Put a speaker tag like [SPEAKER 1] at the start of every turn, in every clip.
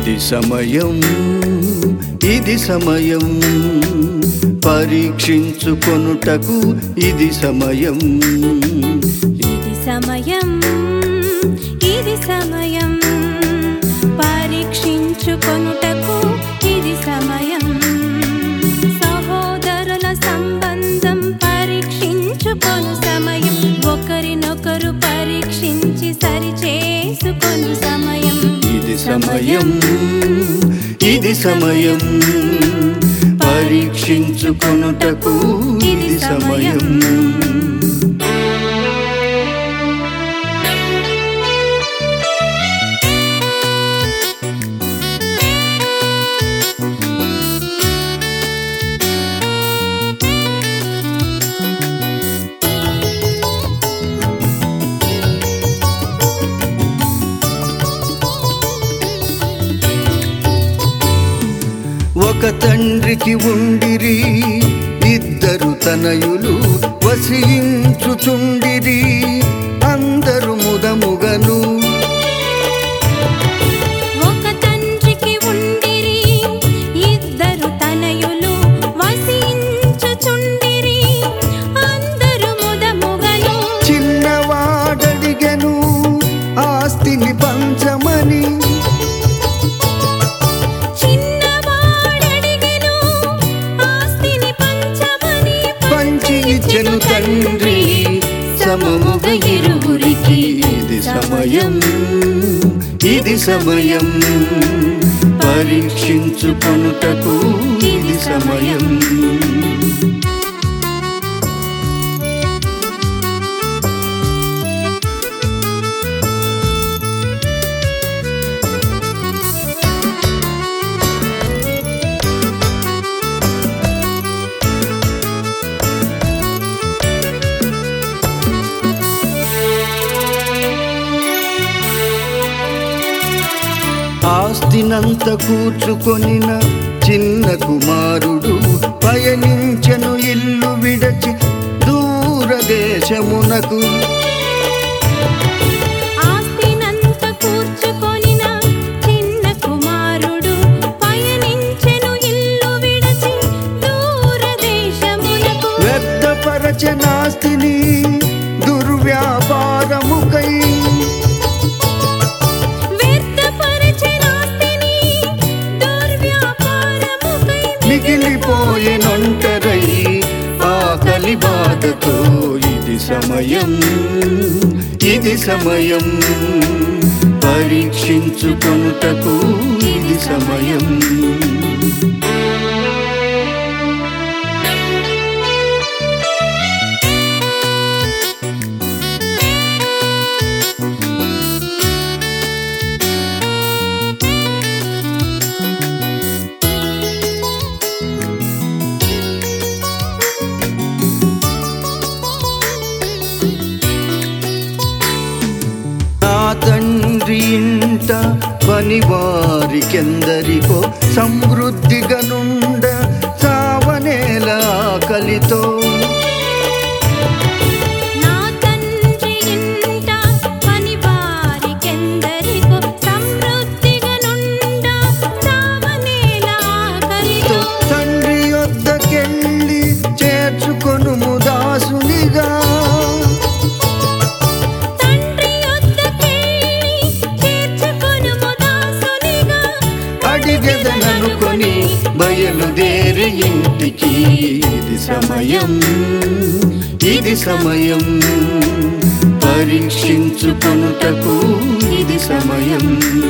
[SPEAKER 1] ఇది సమయం ఇది సమయం పరీక్షించుకొనుటకు ఇది సమయం
[SPEAKER 2] ఇది సమయం ఇది సమయం పరీక్షించుకొనుటకు ఇది సమయం సహోదరుల సంబంధం పరీక్షించుకొను సమయం ఒకరినొకరు పరీక్షించి సరిచేసుకొను సమయం
[SPEAKER 1] ఇది సమయం ఇది సమయం పరీక్షించుకొనుటకు ఇది సమయం ఒక తండ్రికి ఉండిరి ఇద్దరు తనయులు వసించుచుండిరి అందరు ముదముగను
[SPEAKER 2] ఒక తండ్రికి ఉండిరి ఇద్దరు తనయులు వసించుచుండిరి అందరు ముదముగను
[SPEAKER 1] చిన్నవాడడిగెను ఆస్తిని పంచమని
[SPEAKER 2] చిన్నవాడడిగెను ఆస్తిని పంచమని
[SPEAKER 1] పంచి ఇచ్చెను తండ్రి సమముగా ఇరువురికి ఇది సమయం ఇది సమయం పరీక్షించుకొనుటకు ఇది సమయం ఆస్తినంత కూర్చుకొనిన చిన్న కుమారుడు పయనించెను ఇల్లు విడచి దూరదేశమునకు
[SPEAKER 2] ఆస్తినంత కూర్చుకొనిన చిన్న కుమారుడు పయనించెను ఇల్లు విడచి దూరదేశమునకు
[SPEAKER 1] వ్యర్థపరచనాస్తిని దుర్వ్యాపారముకై
[SPEAKER 2] వ్యర్థపరచెనాస్తిని దుర్వ్యాపారముకై
[SPEAKER 1] మిగిలిపోయెనొంటరై ఆకలి బాధతో ఇది సమయం ఇది సమయం పరీక్షించుకొనుటకు ఇది సమయం నా తండ్రి ఇంట పనివారికెందరికో సమృద్ధిగా నుండ సావనేల ఆకలితో
[SPEAKER 2] నా తండ్రి ఇంట పనివారికెందరికో సమృద్ధిగా నుండ చావనేల ఆకలితో
[SPEAKER 1] తండ్రి వద్దకెళ్ళి చేర్చుకొనుము దాసునిగా
[SPEAKER 2] తండ్రి యొద్దకెళ్ళి చేర్చుకొనుము దాసునిగా
[SPEAKER 1] అడిగదననుకొని బయలుదేరి ఇంటికి ఇది సమయం ఇది సమయం పరీక్షించుకొనుటకు ఇది సమయం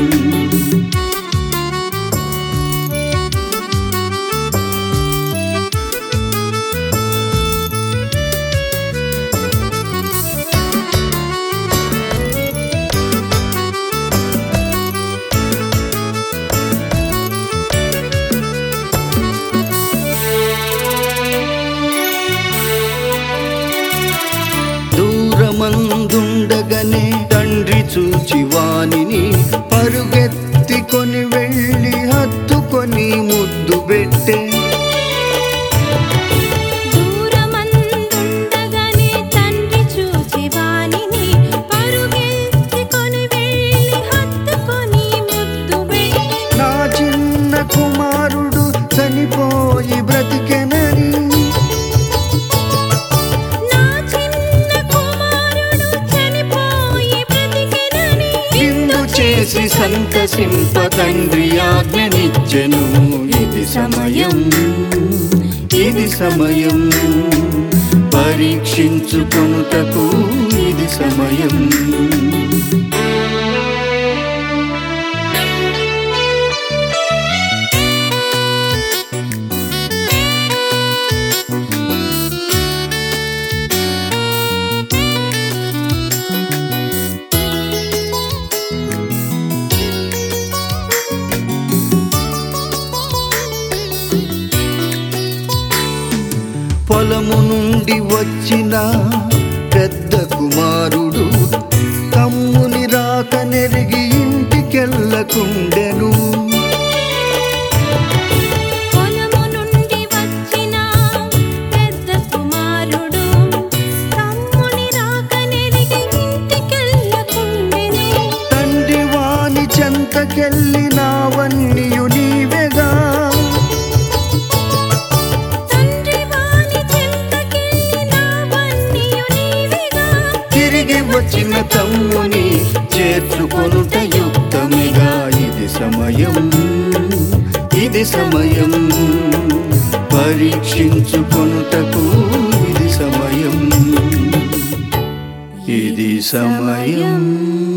[SPEAKER 1] దూరమందుండగనే తండ్రి చూచి వానిని పరుగెత్తికొని వెళ్ళి హత్తుకొని ముద్దు పెట్టే
[SPEAKER 2] దూరమందుండగానే తండ్రి చూచి వానిని పరుగెత్తుకొని వెళ్ళి హత్తుకొని ముద్దు పెట్టి
[SPEAKER 1] నా చేసి సంతసింప తండ్రి ఆజ్ఞనిచ్చెను ఇది సమయం ఇది సమయం పరీక్షించుకొనుటకు ఇది సమయం పొలము నుండి వచ్చిన పెద్ద కుమారుడు తమ్ముని రాక నెరిగి ఇంటికెళ్ళకుండెను
[SPEAKER 2] పొలము నుండి వచ్చిన పెద్ద కుమారుడు తమ్ముని రాకనెరిగి ఇంటికెళ్ళకుండెను
[SPEAKER 1] తండ్రి వాని చెంతకెళ్ళినావన్నీయు నీవెగా
[SPEAKER 2] తండ్రి వాని చెంతకెళ్ళినావన్నీయు నీవిగా
[SPEAKER 1] తిరిగి వచ్చిన తమ్ముని చేర్చుకొనుట యుక్తమిగా ఇది సమయం ఇది సమయం పరీక్షించుకొనుటకు ఇది సమయం ఇది సమయం